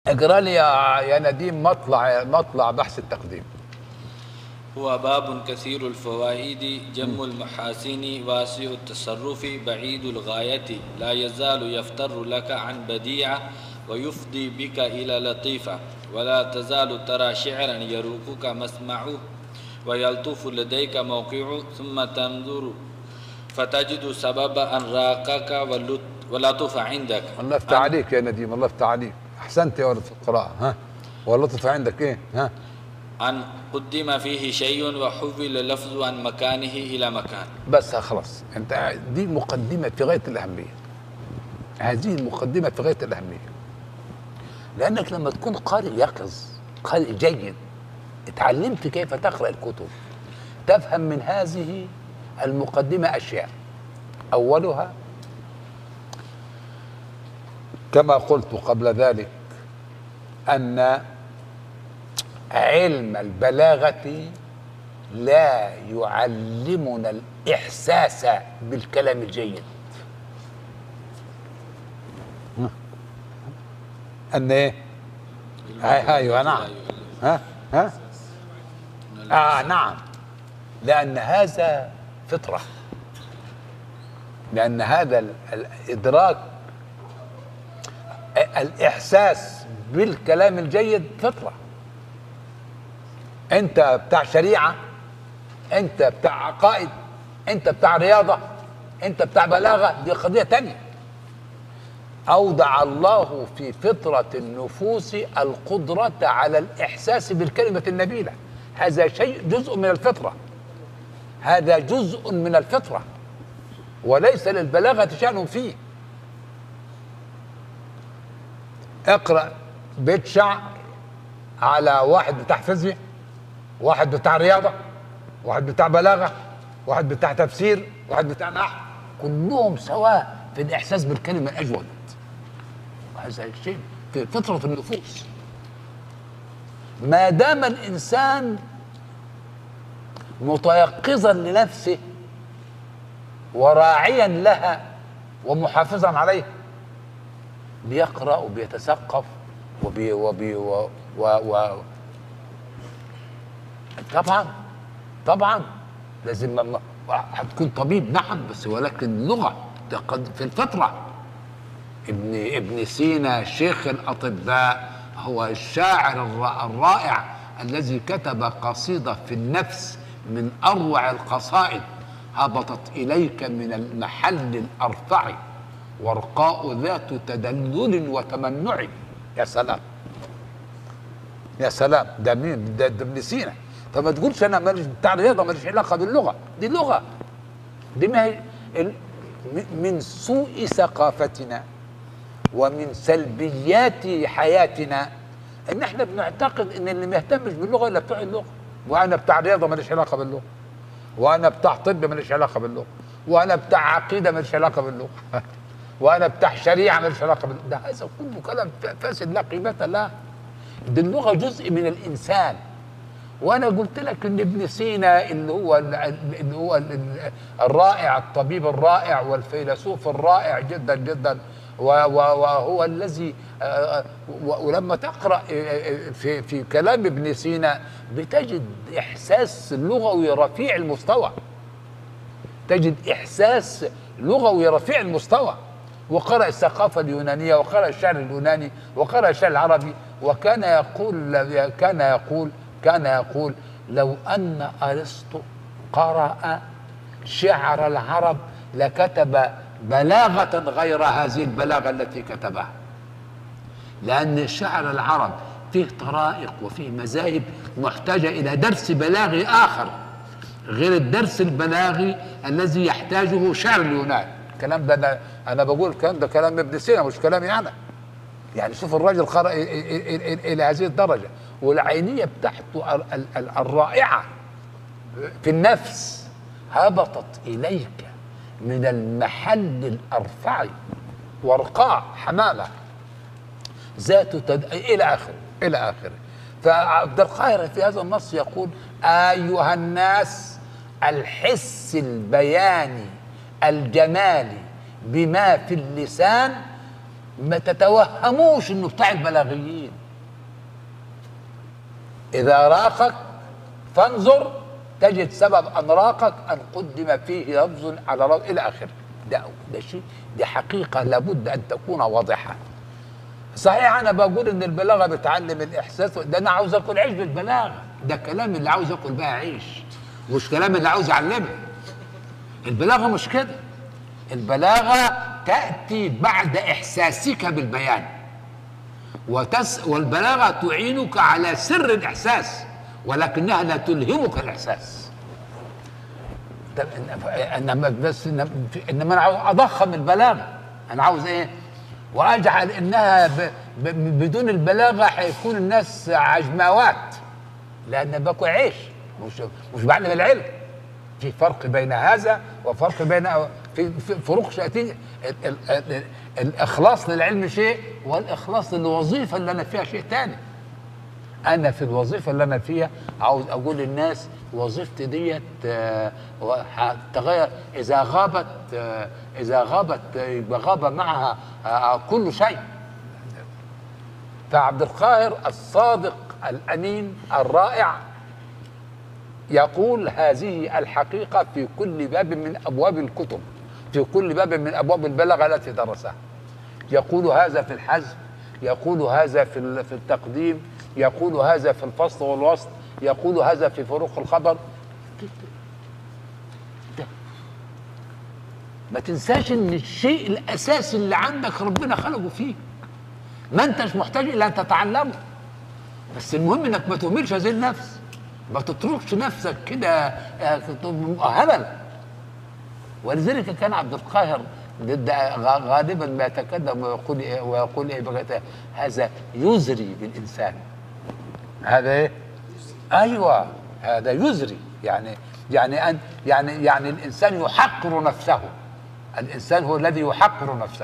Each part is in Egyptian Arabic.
اقرا لي يا يا نديم مطلع مطلع بحث التقديم هو باب كثير الفوائد جم المحاسن واسع التصرف بعيد الغاية لا يزال يفتر لك عن بديعة ويفضي بك إلى لطيفة ولا تزال ترى شعرا يروقك مسمعه ويلطف لديك موقع ثم تنظر فتجد سبب أن راقك واللط- ولطف عندك الله يفتح عليك يا نديم الله يفتح عليك احسنت يا ولد في القراءه ها واللطف عندك ايه ها أن قدم فيه شيء وحول اللفظ عن مكانه إلى مكان بس خلاص انت دي مقدمه في غايه الاهميه هذه المقدمه في غايه الاهميه لانك لما تكون قارئ يقظ قارئ جيد اتعلمت كيف تقرا الكتب تفهم من هذه المقدمه اشياء اولها كما قلت قبل ذلك ان علم البلاغه لا يعلمنا الاحساس بالكلام الجيد ان ايه هاي ايوه نعم ها ها اه نعم لان هذا فطره لان هذا ال- الادراك الاحساس بالكلام الجيد فطره انت بتاع شريعه انت بتاع عقائد انت بتاع رياضه انت بتاع بلاغه دي قضيه تانية اودع الله في فطره النفوس القدره على الاحساس بالكلمه النبيله هذا شيء جزء من الفطره هذا جزء من الفطره وليس للبلاغه شان فيه اقرا بيت شعر على واحد بتاع فيزياء واحد بتاع رياضه واحد بتاع بلاغه واحد بتاع تفسير واحد بتاع نحو كلهم سواء في الاحساس بالكلمه الاجود هذا الشيء في فطره النفوس ما دام الانسان متيقظا لنفسه وراعيا لها ومحافظا عليها بيقرا وبيتثقف وبي وبي و و و طبعا طبعا لازم ما- ما- هتكون طبيب نعم بس ولكن لغه تقد- في الفطره ابن ابن سينا شيخ الاطباء هو الشاعر الر- الرائع الذي كتب قصيده في النفس من اروع القصائد هبطت اليك من المحل الارفع ورقاء ذات تدلل وتمنع يا سلام يا سلام ده مين ده, ده ابن سينا طب ما تقولش انا ماليش بتاع رياضه ماليش علاقه باللغه دي لغه دي ما هي ال- م- من سوء ثقافتنا ومن سلبيات حياتنا ان احنا بنعتقد ان اللي ما يهتمش باللغه الا بتوع اللغه وانا بتاع رياضه ماليش علاقه باللغه وانا بتاع طب ماليش علاقه باللغه وانا بتاع عقيده ماليش علاقه باللغه وانا بتاع شريعه ماليش علاقه باللغه ده هذا كله كلام فاسد لا قيمه له دي اللغه جزء من الانسان وانا قلت لك ان ابن سينا اللي هو اللي هو ال- الرائع الطبيب الرائع والفيلسوف الرائع جدا جدا و- و- وهو الذي آه، و- ولما تقرا آه، آه، في في كلام ابن سينا بتجد احساس لغوي رفيع المستوى تجد احساس لغوي رفيع المستوى وقرأ الثقافة اليونانية وقرأ الشعر اليوناني وقرأ الشعر العربي وكان يقول كان يقول كان يقول لو أن أرسطو قرأ شعر العرب لكتب بلاغة غير هذه البلاغة التي كتبها لأن شعر العرب فيه طرائق وفيه مذاهب محتاجة إلى درس بلاغي آخر غير الدرس البلاغي الذي يحتاجه شعر اليونان الكلام ده أنا, أنا بقول الكلام ده كلام ابن سينا مش كلامي أنا يعني شوف الراجل قرأ إ- إ- إ- إ- إلى هذه الدرجة والعينية بتاعته ال- ال- ال- الرائعة في النفس هبطت إليك من المحل الأرفع ورقاع حمامة ذات تد... الى اخره الى اخره فعبد القاهر في هذا النص يقول ايها الناس الحس البياني الجمالي بما في اللسان ما تتوهموش انه بتاع البلاغيين اذا راقك فانظر تجد سبب ان راقك ان قدم فيه لفظ على لفظ الى اخره ده ده شيء دي حقيقه لابد ان تكون واضحه صحيح انا بقول ان البلاغه بتعلم الاحساس ده انا عاوز اكل عيش بالبلاغه ده كلام اللي عاوز اكل بقى عيش مش كلام اللي عاوز اعلمه البلاغه مش كده البلاغه تاتي بعد احساسك بالبيان وتس والبلاغه تعينك على سر الاحساس ولكنها لا تلهمك الاحساس طب إن- انما بس إن- انما انا عاوز اضخم البلاغه انا عاوز ايه واجعل انها ب ب بدون البلاغه هيكون الناس عجماوات لان باكل عيش مش مش بعلم العلم في فرق بين هذا وفرق بين في, في فروق شاتين ال- ال- ال- الاخلاص للعلم شيء والاخلاص للوظيفه اللي انا فيها شيء ثاني انا في الوظيفه اللي انا فيها عاوز اقول للناس وظيفتي ديت آه، هتغير اذا غابت آه، اذا غابت آه، يبقى غاب معها آه، كل شيء فعبد القاهر الصادق الامين الرائع يقول هذه الحقيقه في كل باب من ابواب الكتب في كل باب من ابواب البلاغه التي درسها يقول هذا في الحزم يقول هذا في ال- في التقديم يقول هذا في الفصل والوصل يقول هذا في فروق الخبر ده. ما تنساش ان الشيء الاساسي اللي عندك ربنا خلقه فيك ما انتش محتاج الى ان تتعلمه بس المهم انك ما تهملش هذه النفس ما تتركش نفسك كده آه، هبل ولذلك كان عبد القاهر ضد غ- غالبا ما يتكلم ويقول إيه ويقول ايه بقى هذا يزري بالانسان هذا ايه؟ ايوه هذا يزري يعني يعني أن يعني يعني الانسان يحقر نفسه الانسان هو الذي يحقر نفسه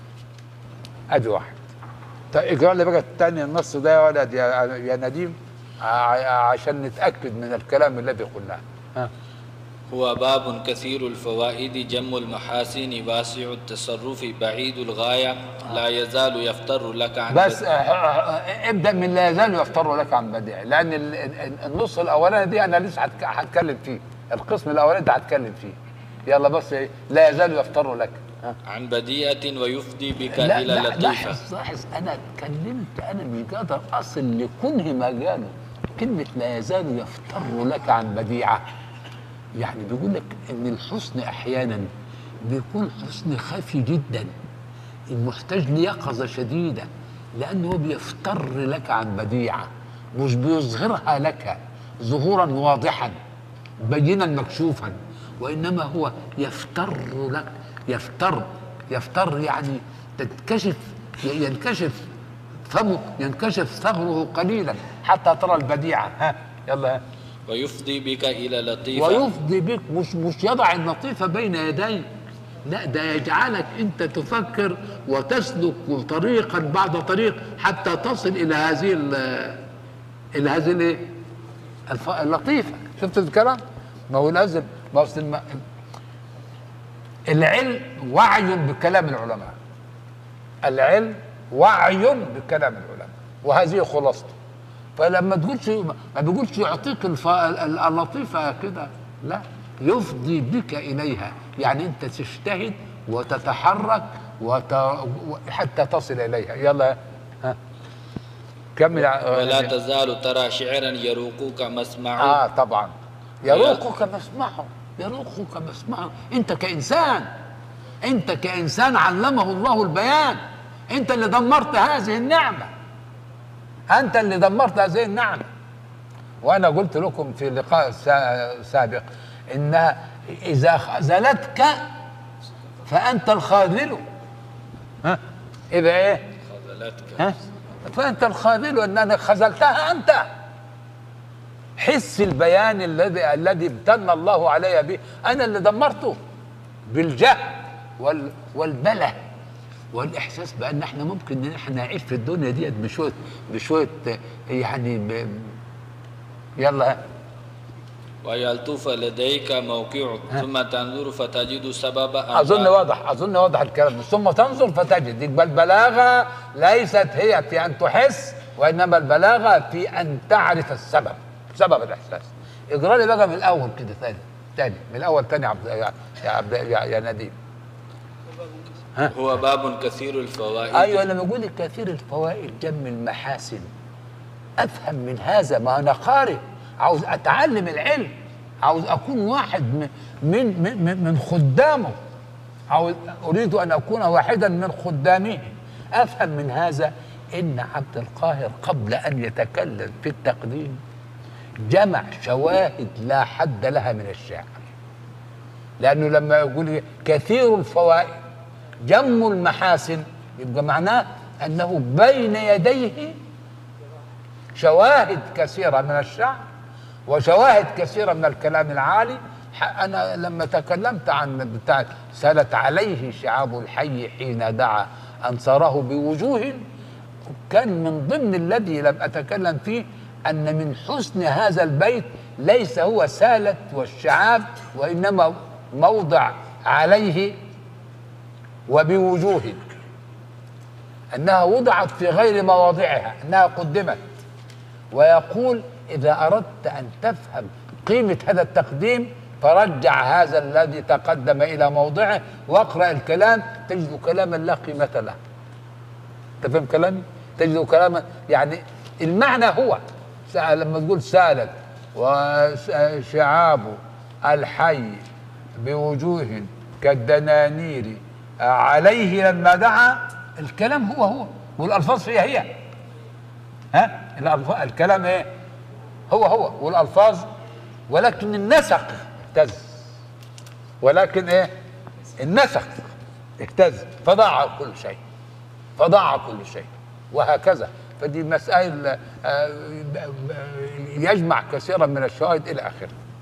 ادي واحد طيب اقرا لي بقى الثاني النص ده يا ولد يا يا نديم ع- عشان نتاكد من الكلام الذي قلناه ها هو باب كثير الفوائد جم المحاسن واسع التصرف بعيد الغاية لا يزال يفتر لك عن بس آه، آه، ابدا من لا يزال يفتر لك عن بديع لان ال- ال- النص الاولاني دي انا لسه هتك- هتكلم فيه القسم الاولاني ده هتكلم فيه يلا بس إيه، لا يزال يفتر لك ها عن بديئة ويفضي بك لا إلى لا لطيفة لاحظ لاحظ انا اتكلمت انا مش قادر اصل لكنه مجاله كلمه لا يزال يفتر لك عن بديعه يعني بيقول لك ان الحسن احيانا بيكون حسن خفي جدا محتاج ليقظه شديده لانه هو بيفتر لك عن بديعه مش بيظهرها لك ظهورا واضحا بينا مكشوفا وانما هو يفتر لك يفتر يفتر يعني تنكشف ينكشف فمه ينكشف ثغره قليلا حتى ترى البديعه ها يلا ها ويفضي بك إلى لطيفة ويفضي بك مش مش يضع اللطيفه بين يديك لا ده يجعلك انت تفكر وتسلك طريقا بعد طريق حتى تصل الى هذه ال- الى هذه الايه؟ الف- اللطيفه شفت الكلام؟ ما هو لازم ما هو الم- العلم وعي بكلام العلماء العلم وعي بكلام العلماء وهذه خلاصته فلما تقولش ما بيقولش يعطيك الف... ال- اللطيفه كده لا يفضي بك اليها يعني انت تجتهد وتتحرك وت... حتى تصل اليها يلا ها كمل ع- ولا تزال ترى شعرا يروقك مسمعه اه طبعا يروقك مسمعه يروقك مسمعه انت كانسان انت كانسان علمه الله البيان انت اللي دمرت هذه النعمه انت اللي دمرت هذه النعمه وانا قلت لكم في لقاء سا- سابق انها اذا خذلتك فانت الخاذل ها اذا ايه خذلتك ها فانت الخاذل انك خذلتها انت حس البيان الذي الذي امتن الله علي به انا اللي دمرته بالجهل وال والبله والاحساس بان احنا ممكن ان احنا نعيش في الدنيا ديت بشويه بشويه يعني ب... يلا ويلطف لديك موقعه ثم تنظر فتجد سبب اظن واضح اظن واضح الكلام ثم تنظر فتجد يبقى البلاغه ليست هي في ان تحس وانما البلاغه في ان تعرف السبب سبب الاحساس اقرا لي بقى من الاول كده ثاني ثاني من الاول ثاني عبد يا يا عبد يا, يا نديم هو باب كثير الفوائد ايوه لما اقول لك كثير الفوائد جم المحاسن افهم من هذا ما انا قارئ عاوز اتعلم العلم عاوز اكون واحد من من من, من خدامه عاوز اريد ان اكون واحدا من خدامه افهم من هذا ان عبد القاهر قبل ان يتكلم في التقديم جمع شواهد لا حد لها من الشعر لانه لما يقول كثير الفوائد جم المحاسن يبقى معناه انه بين يديه شواهد كثيره من الشعر وشواهد كثيره من الكلام العالي ح- انا لما تكلمت عن بتاع سالت عليه شعاب الحي حين دعا انصاره بوجوه كان من ضمن الذي لم اتكلم فيه ان من حسن هذا البيت ليس هو سالت والشعاب وانما موضع عليه وبوجوه انها وضعت في غير مواضعها انها قدمت ويقول اذا اردت ان تفهم قيمه هذا التقديم فرجع هذا الذي تقدم الى موضعه واقرا الكلام تجد كلاما لا قيمه له انت فاهم كلامي تجد كلاما يعني المعنى هو سأل لما تقول سالت وشعاب الحي بوجوه كالدنانير عليه لما دعا الكلام هو هو والالفاظ فيها هي ها الألفاظ الكلام ايه هو هو والالفاظ ولكن النسق اهتز ولكن ايه النسق اهتز فضاع كل شيء فضاع كل شيء وهكذا فدي مسائل آه، يجمع كثيرا من الشواهد الى اخره